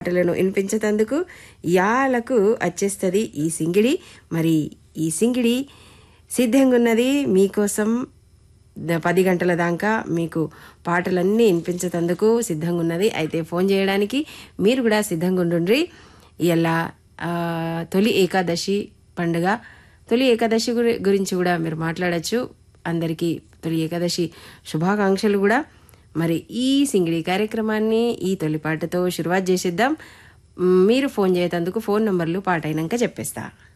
పాటలను వినిపించేందుకు యాలకు వచ్చేస్తుంది ఈ సింగిడి మరి ఈ సింగిడి సిద్ధంగా ఉన్నది మీకోసం ద- పది గంటల దాకా మీకు పాటలన్నీ వినిపించేందుకు సిద్ధంగా ఉన్నది అయితే ఫోన్ చేయడానికి మీరు కూడా సిద్ధంగా ఉండుండ్రి ఇలా తొలి ఏకాదశి పండుగ తొలి ఏకాదశి గురి- గురించి కూడా మీరు మాట్లాడచ్చు అందరికీ తొలి ఏకాదశి శుభాకాంక్షలు కూడా మరి ఈ సింగిడి కార్యక్రమాన్ని ఈ తొలి పాటతో షురువాత్ చేసేద్దాం మ్, మీరు ఫోన్ చేయతందుకు ఫోన్ నంబర్లు పాట అయినాక చెప్పేస్తా